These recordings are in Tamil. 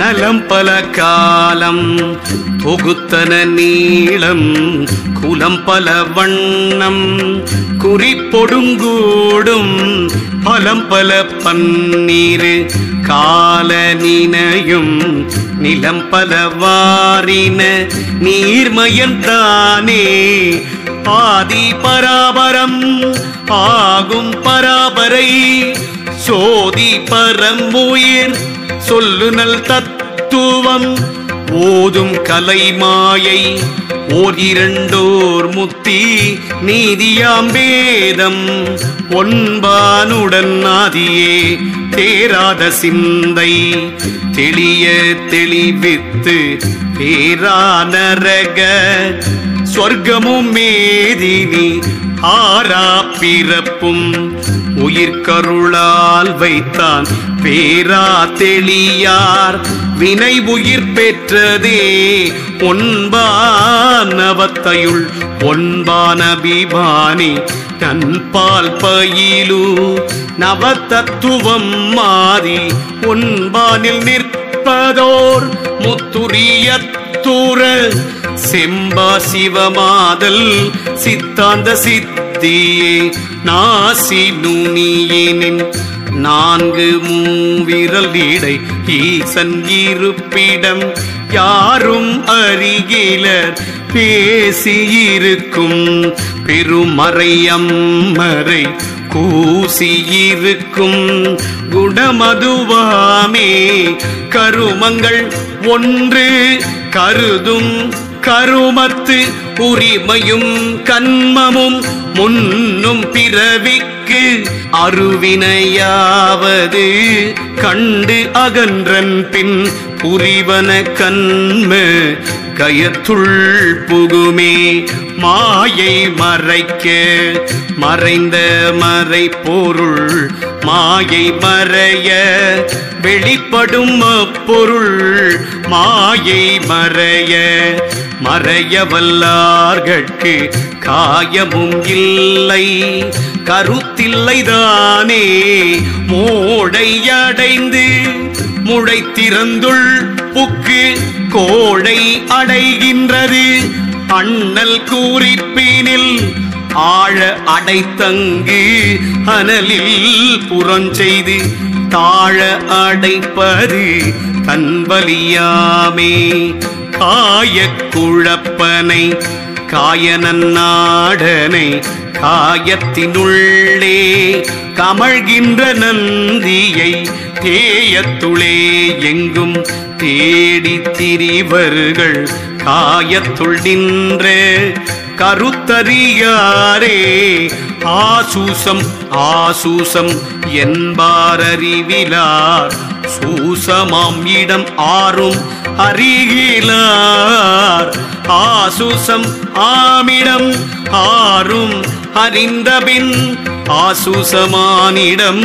நலம் பல காலம் தொகுத்தன நீளம் குலம் பல வண்ணம் குறிப்பொடுங்கூடும் பலம் பல பன்னீர் கால நினையும் நிலம் பல வாரின நீர்மயம் தானே ஆதி பராபரம் ஆகும் பராபரை சோதி பரம்புயிர் சொல்லுனல் தத்துவம் ஓதும் கலைமாயை ஓர் இரண்டோர் முத்தி நீதியாம் வேதம் ஒன்பானுடன் ஆதியே தேராத சிந்தை தெளிய தெளிவித்து பேரா நரக சொர்க்கமும் மேதினி ஆரா பிறப்பும் உயிர்கருளால் வைத்தான் பேரா தெளியார் வினை உயிர் பெற்றதே ஒன்பானவத்தையுள் ஒன்பான பிபானி நன்பால் பயிலு நவதத்துவம் மாறி ஒன்பானில் நிற்பதோர் முத்துரியத்தூர செம்பா சிவமாதல் சித்தாந்த சித்தியே நாசி நுனியினின் நான்கு மூவிரல் இடை ஈசன் இருப்பிடம் யாரும் அருகிலர் பேசியிருக்கும் பெருமறை அம்மறை கூசியிருக்கும் குணமதுவாமே கருமங்கள் ஒன்று கருதும் கருமத்து உரிமையும் கண்மமும் முன்னும் பிறவிக்கு அருவினையாவது கண்டு அகன்றன் பின் புரிவன கண்ம கயத்துள் புகுமே மாயை மறைக்க மறைந்த மறை பொருள் மாயை மறைய வெளிப்படும் அப்பொருள் மாயை மறைய மறைய வல்லார்கட்கு காயமும் இல்லை கருத்தில்லைதானே மோடை அடைந்து முளைத்திறந்துள் புக்கு கோடை அடைகின்றது அண்ணல் கூறிப்பினில் ஆழ அடைத்தங்கு அனலில் புறஞ்செய்து தாழ அடைப்பது தன்வலியாமே காயக் குழப்பனை காயனன்னாடனை காயத்தினுள்ளே கமழ்கின்ற நந்தியை தேயத்துளே எங்கும் தேடி திரிவர்கள் காயத்துள் நின்ற கருத்தறியாரே ஆசூசம் ஆசூசம் என்பாரறிவிலார் சூசமாம் இடம் ஆறும் அறிகிலார் ஆசூசம் ஆமிடம் ஆறும் அறிந்தபின் ஆசூசமானிடம்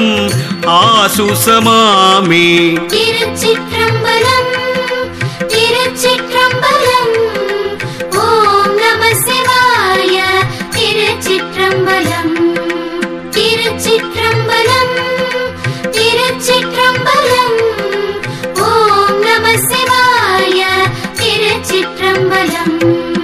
ஆசூசமாமே திருச்சிற்றம்பலம் திருச்சிற்றம்பலம் ஓம் நம சிவாய திருச்சிற்றம்பலம் திருச்சிற்றம்பலம் திருச்சிற்றம்பலம் ஓம் நம சிவாய திருச்சிற்றம்பலம்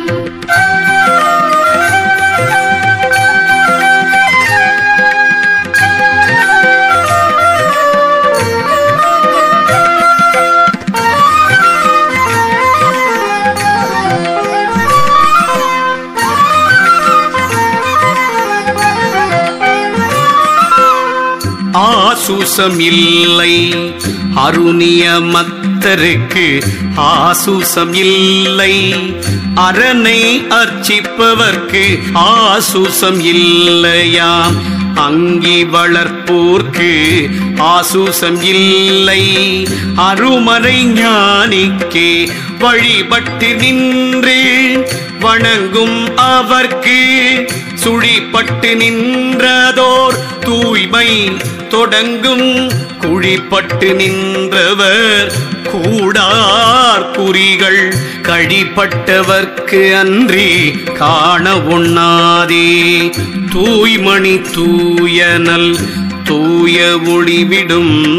ஆசூசம் இல்லை அருணியமத்தருக்கு ஆசூசம் இல்லை அரணை அர்ச்சிப்பவர்க்கு ஆசூசம் இல்லையாம் அங்கி வளர்ப்போர்க்கு ஆசூசம் இல்லை அருமறை ஞானிக்கே வழிபட்டு நின்று வணங்கும் அவர்க்கு சுழிப்பட்டு நின்றதோர் தூய்மை தொடங்கும் குழிப்பட்டு நின்றவர் கூடார் குறிகள் கழிப்பட்டவர்க்கு அன்றி காண உண்ணாதே தூய்மணி தூயனல் தூய ஒளிவிடும்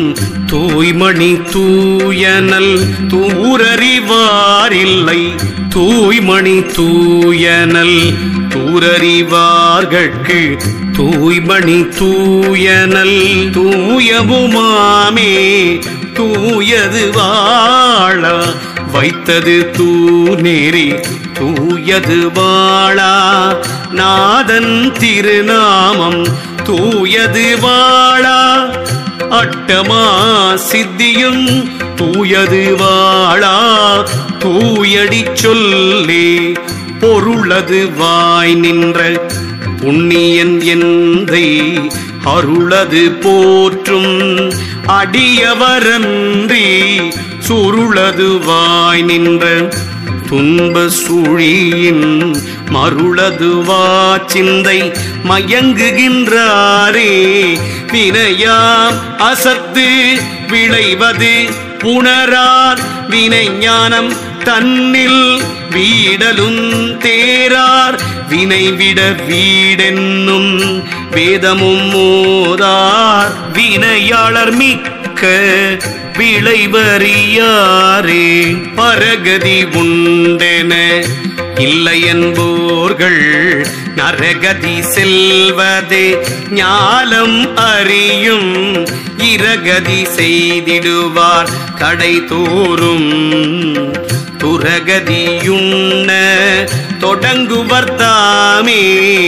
தூய்மணி தூயனல் தூரறிவாரில்லை தூய்மணி தூயனல் தூரறிவார்கட்கு தூய்மணி தூயனல் தூயவுமாமே தூயது வாழ வைத்தது தூநெறி தூயது வாழா நாதன் திருநாமம் தூயது வாழா அட்டமா சித்தியும் தூயது வாழா தூயடி சொல்லே பொருளது வாய் நின்ற புண்ணியன் எந்தை அருளது போற்றும் அடியவரன்றி சுருளது வாய் நின்ற துன்ப சுழியின் மருளது சிந்தை மயங்குகின்றாரே வினையாம் அசத்து விளைவது புணரார் வினைஞானம் தன்னில் வீடலும் தேரார் வினைவிட வீடென்னும் வேதமும் மோதார் வினையாளர் மிக்க விளைவறியாரே பரகதி உண்டென இல்லை என்போர்கள் நரகதி செல்வதே ஞாலம் அறியும் இரகதி செய்திடுவார் கடை தோறும் துரகதியுண்ண தொடங்குவர் தாமே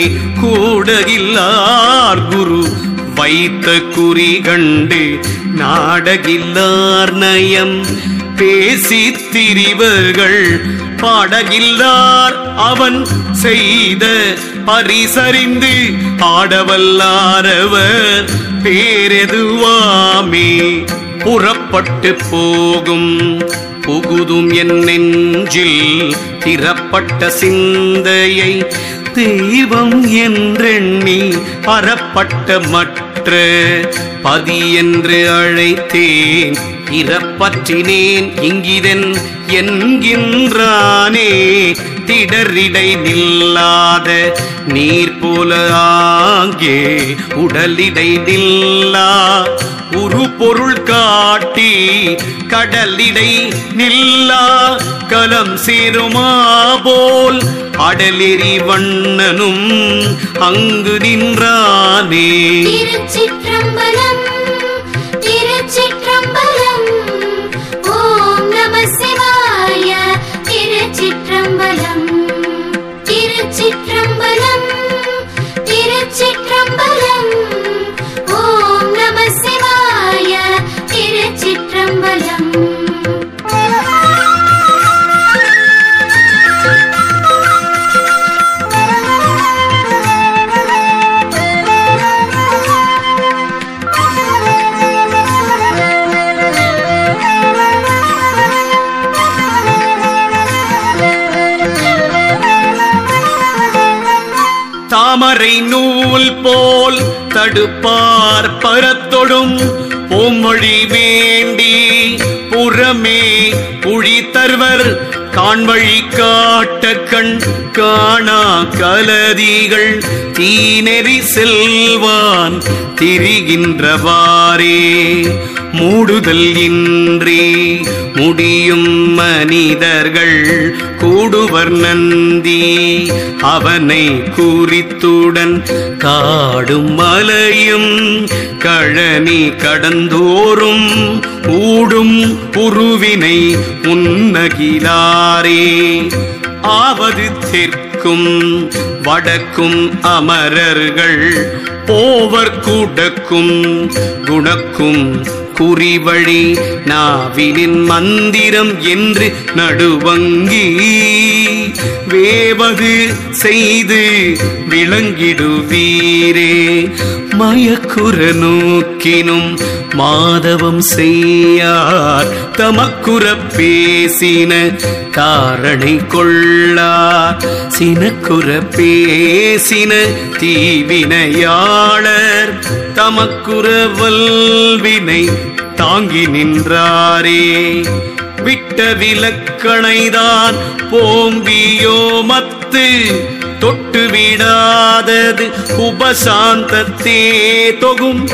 கூடகில்லார் குரு வைத்த குறி கண்டு நாடகில்லார் நயம் பேசித் திரிவர்கள் பாடகில்லார் அவன் செய்த பரிசறிந்து ஆடவல்லாரவர் பேரெதுவாமே புறப்பட்டு போகும் புகுதும் என் நெஞ்சில் திறப்பட்ட சிந்தையை தெய்வம் என்றெண்ணி அறப்பட்ட மற்ற பதி என்று அழைத்தேன் இறப்பற்றினேன் இங்கிதன் என்கின்றானே திடரிடை நில்லாத நீர் போல ஆங்கே உடலிடை நில்லா உரு பொருள் காட்டி கடலிடை நில்லா கலம் சேருமா போல் அடலெறி வண்ணனும் அங்கு நின்றானே திருச்சிற்றம்பலம் திருச்சிற்றம்பலம் ஓம் நம சிவாய திருச்சிற்றம்பலம் திருச்சிற்றம்பலம் திருச்சிற்றம்பலம் ஓம் நம சிவாய திருச்சிற்றம்பலம் தாமரை நூல் போல் தடுப்பார் பரத்தொடும் பொம்மொழி வேண்டி புறமே புழி தருவர் காண்வழி காட்ட கண் காணா கலதிகள் தீநெறி செல்வான் திரிகின்றவாறே மூடுதல் இன்றி முடியும் மனிதர்கள் கூடுவர் நந்தி அவனை குறித்துடன் காடும் மலையும் கழனி கடந்தோறும் ஊடும் உருவினை உன்னகிலாரே ஆவது தெற்கும் வடக்கும் அமரர்கள் போவர் கூடக்கும் குணக்கும் குறிவழி நாவினின் மந்திரம் என்று நடுவங்கி வேவது செய்து விளங்கிடுவீரே மயக்குற நோக்கினும் மாதவம் செய்யார் தமக்குற பேசின காரணை கொள்ளார் சினக்குற பேசின தீவினையாளர் தமக்குற வல்வினை தாங்கி நின்றாரே விட்ட விலக்கணைதான் போம்பியோ மத்து தொட்டு விடாதது உபசாந்தத்தே தொகும்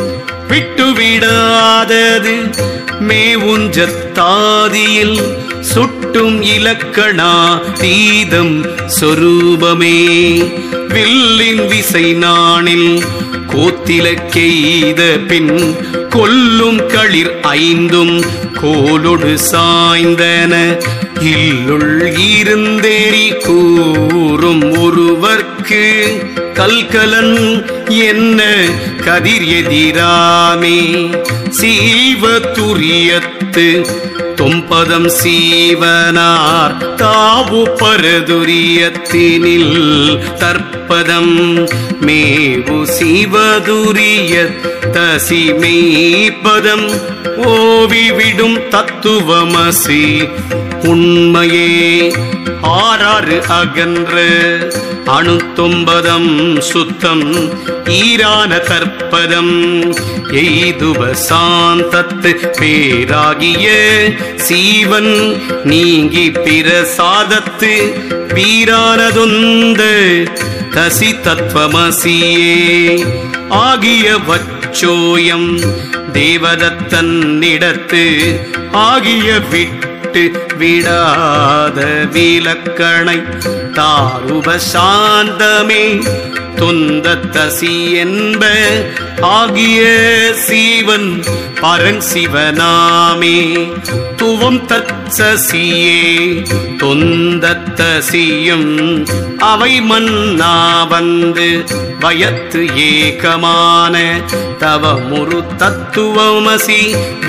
விட்டுவிடாதது மேவுஞ்சத்தாதியில் சுட்டும் இலக்கணா தீதம் சொரூபமே வில்லின் விசை நாணில் கோத்திலக்கெய்த பின் கொல்லும் களிர் ஐந்தும் கோலொடு சாய்ந்தன இல்லுள் இருந்தேறி கூறும் ஒருவர்க்கு கல்கலன் என்ன கதிர் எதிராமே சீவ துரியத்து தொம்பதம் சீவனார் தாவு பரதுரியத்தினில் தற்பதம் மேவு சிவதுரிய தசி மெய்ப்பதம் ஓவிவிடும் தத்துவமசி உண்மையே ஆறாறு அகன்ற அணுத்தொன்பதம் சுத்தம் ஈரான தற்பதம் எய்துவ சாந்தத்து பேராகிய சீவன் நீங்கி பிரசாதத்து வீரானதொந்த தசி தத்துவமசியே ஆகிய வச்சோயம் தேவதத்தன்னிடத்து ஆகிய விட்டு விடாத விலக்கணை தாருப சாந்தமே தொந்த தசி என்ப ஆகிய சீவன் பரஞ்சிவனாமே துவம் தத்சசியே தொந்தத்தசியும் அவை மன்னா வந்து வயத்து ஏகமான தவமுரு தத்துவமசி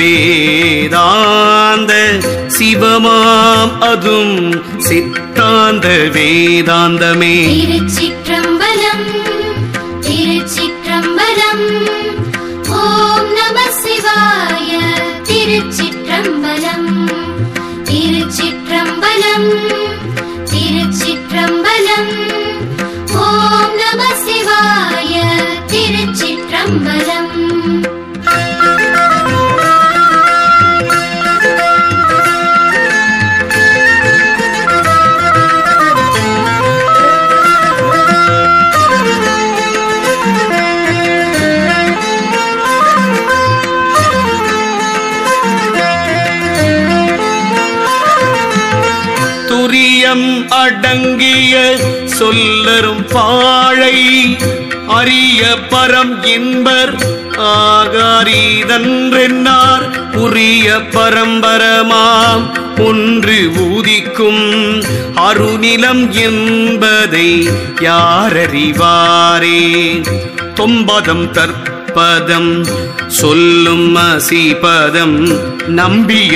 வேதாந்த சிவமாம் அதும் சித்தாந்த வேதாந்தமே திருச்சிற்றம்பலம் திருச்சிற்றம்பலம் ஓம் நம சிவாய திருச்சிற்றம்பலம் திருச்சிற்றம்பலம் திருச்சிற்றம்பலம் ஓம் நம சிவாய திருச்சிற்றம்பலம் துரியம் அடங்கிய சொல்லரும் பாழை அரிய பரம் என்பர் ஆகாரீதன்றென்னார் உரிய பரம்பரமாம் ஒன்று ஊதிக்கும் அருநிலம் என்பதை யாரறிவாரே தொம்பதம் தற்பதம் சொல்லும் அசிபதம் நம்பிய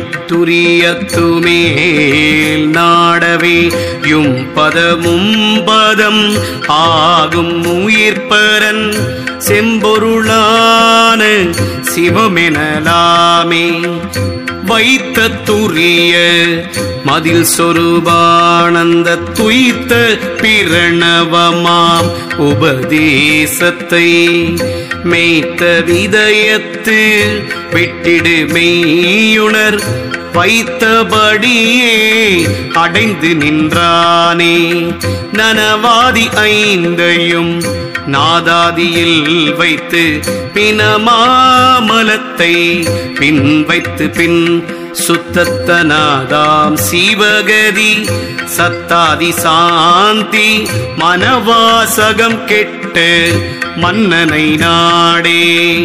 முத்துரியத்துமேல் நாடவே யும் பதமும் பதம் ஆகும் உயிர்ப்பரன் செம்பொருளான சிவமெனலாமே வைத்த துரிய மதில் சொருபானந்த துய்த்த பிரணவமாம் உபதேசத்தை மேய்த்த விதயத்து விட்டிடு மெய்யுணர் வைத்தபடியே அடைந்து நின்றானே நனவாதி ஐந்தையும் நாதாதியில் வைத்து பிணமாமலத்தை பின் வைத்து பின் சுத்தத்தனாதாம் சிவகதி சத்தாதி சாந்தி மனவாசகம் கெட்டு மன்னனை நாடே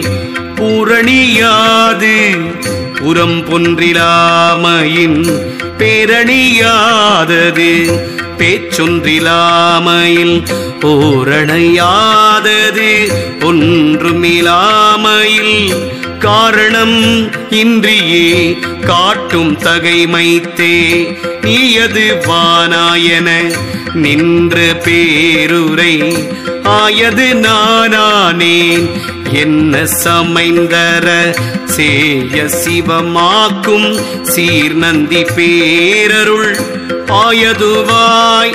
பூரணியாது புறம் பொன்றிலாமையின் பேரணியாதது பேச்சொன்றிலாமையில் ஓரணையாதது ஒன்றுமிலாமையில் காரணம் இன்றியே காட்டும் தகைமைத்தே நீயது வானாயன நின்ற பேருரை ஆயது நானானேன் என்ன சமைந்தர சேய சிவமாக்கும் சீர்நந்தி பேரருள் ஆயதுவாய்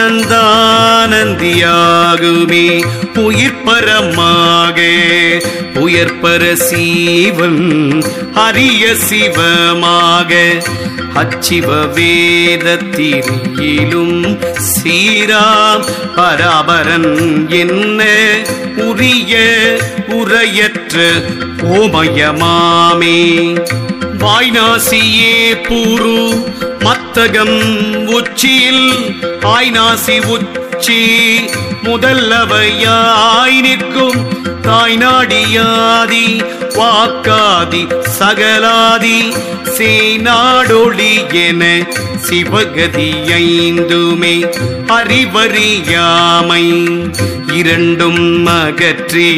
அனந்தானந்தியாகுமே உயிர்ப்பரமாக உயர்ப்பர சீவன் அரிய சிவமாக அச்சிவ வேதத்திரியிலும் சீராம் பராபரன் என்ன உரிய உரை உரையற்ற ஓமயமாமே வாய்நாசியே பூரு மத்தகம் உச்சியில் ஆய்நாசி உச்சி முதல்லவையாய் நிற்கும் தாய்நாடியாதி வாக்காதி சகலாதி சேனாடொளி என சிவகதி ஐந்துமே அறிவறியாமை இரண்டும் அகற்றி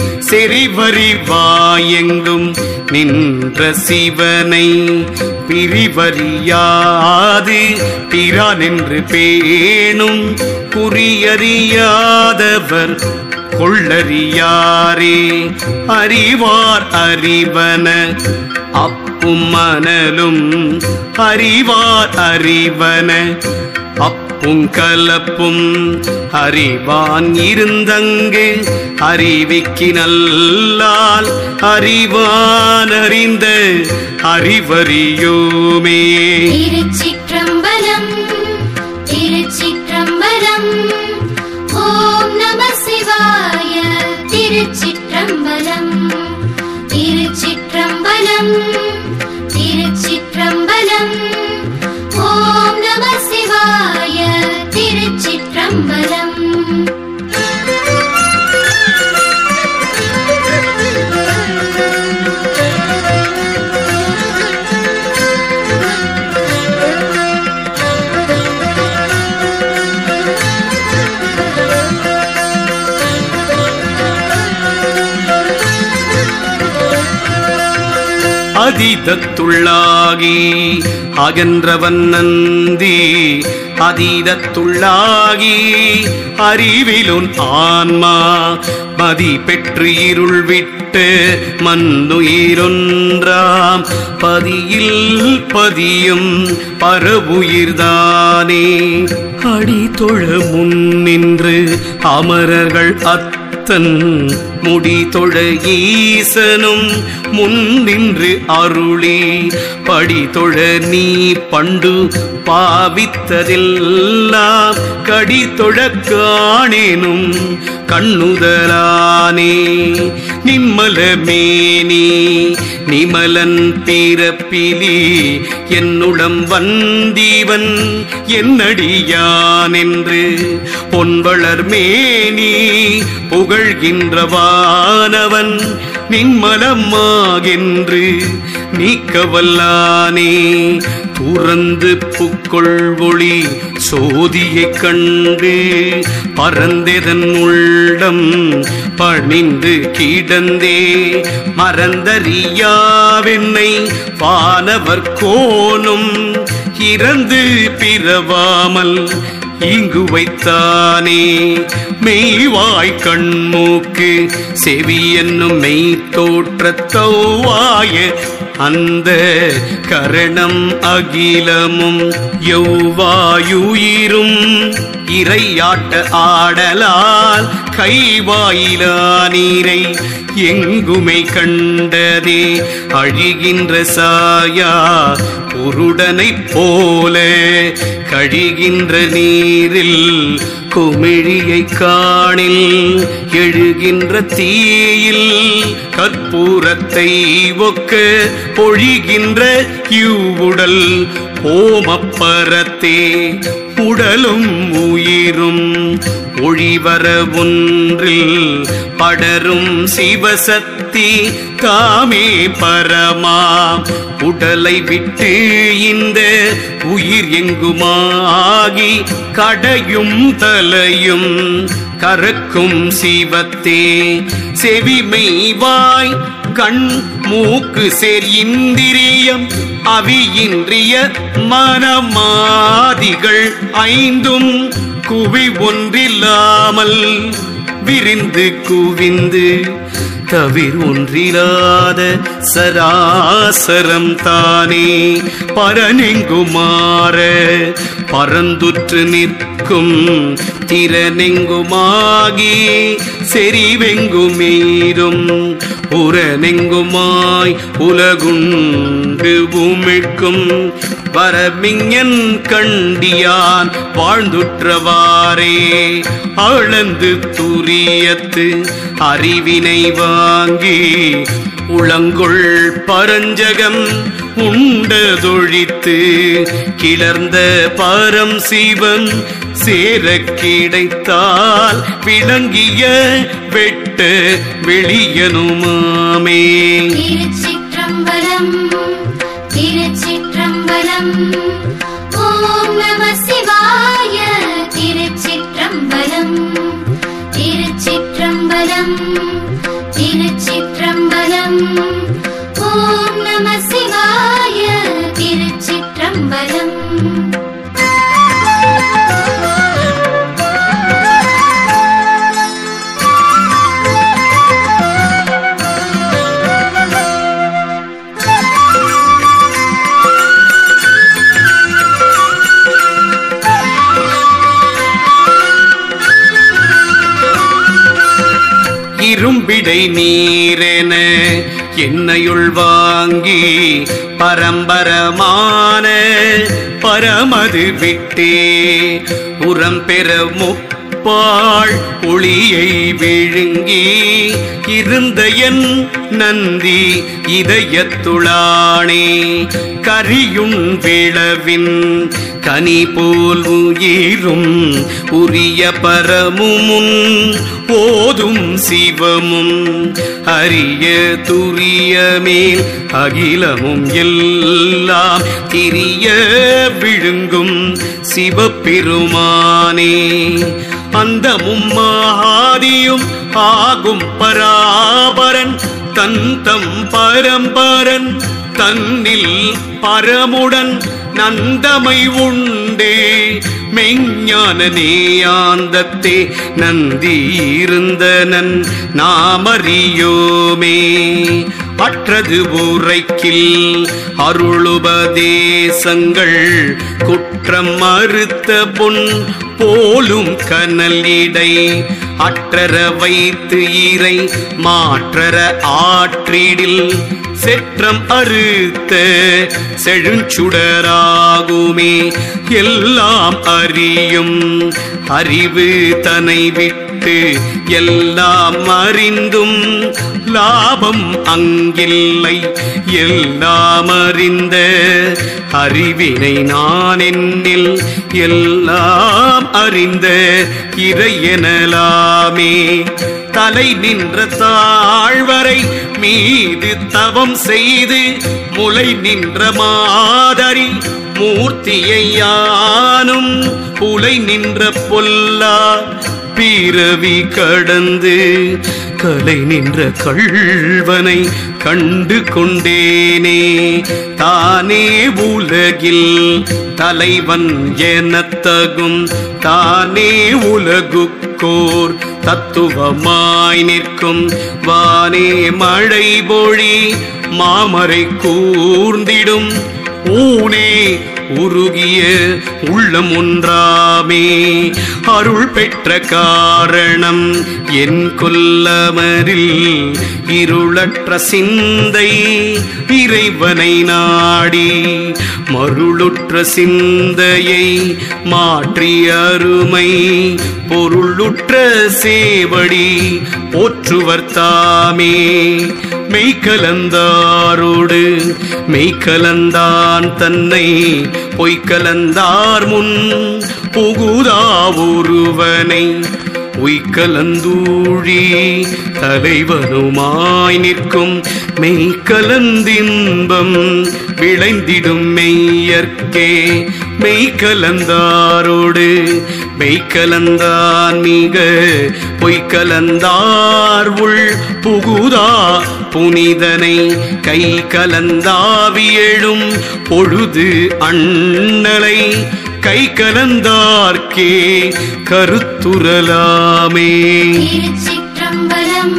செறிவறிவாயெங்கும் நின்ற சிவனை பிரிவறியாது பிரான் என்று பேணும் குறியறியாதவர் கொள்ளறியாரே அறிவார் அறிவன அப்பும் மணலும் அறிவார் அறிவன அப்பும் கலப்பும் அறிவான் இருந்தங்கு அறிவிக்கு நல்லால் அறிவான் அறிந்த அறிவறியோமே திருச்சிற்றம்பலம் திருச்சிற்றம்பலம் ஓம் நம சிவாய திருச்சிற்றம்பலம் திருச்சிற்றம்பலம் திருச்சிற்றம்பலம் ஓம் நம சிவாய திருச்சிற்றம்பலம் அதீதத்துள்ளாகி அகன்றவன் நந்தி அதீதத்துள்ளாகி அறிவிலுன் ஆன்மா மதி பெற்று இருள் விட்டு மண்ணுயிரொன்றாம் பதியில் பதியும் பரவுயிர்தானே அடி தொழ முன் நின்று அமரர்கள் அத் தன் முடி தொழ ஈசனும் முன் நின்று அருளி படி தொழ நீ பண்டு பாவித்ததெல்லாம் கடி தொழ காணேனும் கண்ணுதலானே நிம்மலமேனி நிமலன் பிறப்பிலி என்னுடம் வந்தீவன் என்னடியான் என்று பொன்வளர் மேனி புகழ்கின்றவானவன் நின்மலமாகென்று நீக்கவல்லானே துறந்து புக்கொள் ஒளி சோதியைக் கண்டு பரந்தெதன் உள்ளம் பணிந்து கிடந்தே மறந்தறியாவென்னை வானவர் கோனும் இறந்து பிறவாமல் இங்கு வைத்தானே மெய்வாய் கண்மூக்கு செவி என்னும் மெய் தோற்றத்தௌவாய அந்த கரணம் அகிலமும் எவ்வாயுயிரும் இறையாட்ட ஆடலால் கைவாயிலா நீரை எங்குமை கண்டதே அழிகின்ற சாயா புருடனைப் போல கழிகின்ற நீரில் குமிழியை காணில் எழுகின்ற தீயில் கற்பூரத்தை ஒக்க பொழிகின்ற இவ்வுடல் ஓமப்பரத்தே உடலும் உயிரும் ஒழிவர ஒன்றில் படரும் சிவசக்தி தாமே பரமா உடலை விட்டு இந்த உயிர் எங்குமாகி கடையும் தலையும் கறக்கும் சிவத்தே செவிமெய்வாய் கண் மூக்கு சேர் இந்திரியம் அவியின்றிய மனமாதிகள் ஐந்தும் குவி ஒன்றில்லாமல் விரிந்து குவிந்து தவிர் ஒன்றிலாத சராசரம் தானே பரனெங்குமாற பரந்துற்று நிற்கும் திறனெங்குமாகி செறிவெங்குமீரும் உரனெங்குமாய் உலகுண்டு உமிழ்க்கும் வரமிஞன் கண்டியான் வாழ்ந்துற்றவாறே அளந்து துரியத்து அறிவினை வாங்கி உளங்கொள் பரஞ்சகம் உண்டதொழித்து கிளர்ந்த பரம் சிவன் சேரக் கிடைத்தால் விளங்கிய வெட்ட வெளியனுமாமே திருச்சிற்றம்பலம் திருச்சிற்றம்பலம் ஓம் நம சிவாய திருச்சிற்றம்பலம் திருச்சிற்றம்பலம் திருச்சிற்றம்பலம் ஓம் நம சிவாய திருச்சிற்றம்பலம் இரும்பிடை நீரென என்னையுள் வாங்கி பரம்பரமான பரமது விட்டே உரம் பெற முப்பாள் ஒளியை விழுங்கி இருந்த என் நந்தி இதயத்துளானே கரியுண் விளவின் கனி போல் உயிரும் உரிய பரமுமுன் போதும் சிவமும் அரிய துரியமேல் அகிலமும் எல்லாம் திரிய விழுங்கும் சிவபெருமானே அந்தமும் ஆதியும் ஆகும் பராபரன் தந்தம் பரம்பரன் தன்னில் பரமுடன் நந்தமை உண்டே மெஞ்ஞான நேயாந்தத்தே நந்தி இருந்தனன் நாமறியோமே அற்றது உரைக்கில் அருளுபதேசங்கள் குற்றம் மறுத்த பொன் போலும் கனல் இடை அற்றர வைத்து இறை மாற்றர ஆற்றிடில் செற்றம் அறுத்த செழுஞ்சுடராகுமே எல்லாம் அறியும் அறிவு தனை விட்டு எல்லாம் அறிந்தும் லாபம் அங்கில்லை எல்லாம் அறிந்த அறிவினை நான் என்னில் எல்லாம் அறிந்த இறையெனலாமே தலை நின்ற தாழ்வரை மீது தவம் செய்து முளை நின்ற மாதரி மூர்த்தியை யானும் புலை நின்ற பொல்லா பிறவி கடந்து கலை நின்ற கள்வனை கண்டு கொண்டேனே தானே உலகில் தலைவன் எனத்தகும் தானே உலகுக்கோர் தத்துவமாய் நிற்கும் வானே மழை பொழி மாமரை கூர்ந்திடும் ஊனே உருகிய உள்ளம் ஒன்றாமே அருள் பெற்ற காரணம் என் கொல்லமரில் இருளற்ற சிந்தை இறைவனை நாடி மருளுற்ற சிந்தையை மாற்றி அருமை பொருளுற்ற சேவடி போற்றுவர் தாமே மெய்கலந்தாரோடு மெய்கலந்தான் தன்னை பொய்கலந்தார் முன் புகுதா ஒருவனை உய்கலந்தூழி தலைவனுமாய் நிற்கும் மெய்கலந்தின்பம் விளைந்திடும் மெய்யற்கே மெய்கலந்தாரோடு மெய்கலந்தான் மிக பொய்கலந்தார் உள் புகுதா புனிதனை கை கலந்தாவியழும் பொழுது அண்ணலை கை கலந்தார்க்கே கருத்துரலாமே திருச்சிற்றம்பலம்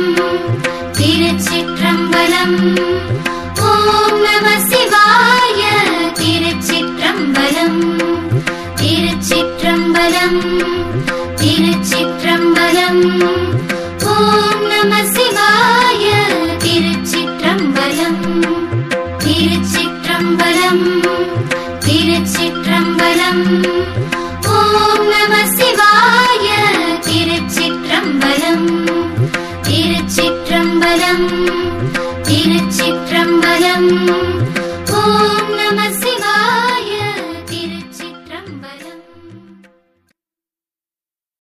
திருச்சிற்றம்பலம் ஓம் நம சிவாய திருச்சிற்றம்பலம் திருச்சிற்றம்பலம் திருச்சிற்றம்பலம் ஓம் நம சிவாய திருச்சிற்றம்பலம் திருச்சிற்றம்பலம் திருச்சிற்றம்பலம் ஓம் நம சிவாய திருச்சிற்றம்பலம் திரு திருச்சிற்றம்பலம் ஓம் நம சிவாய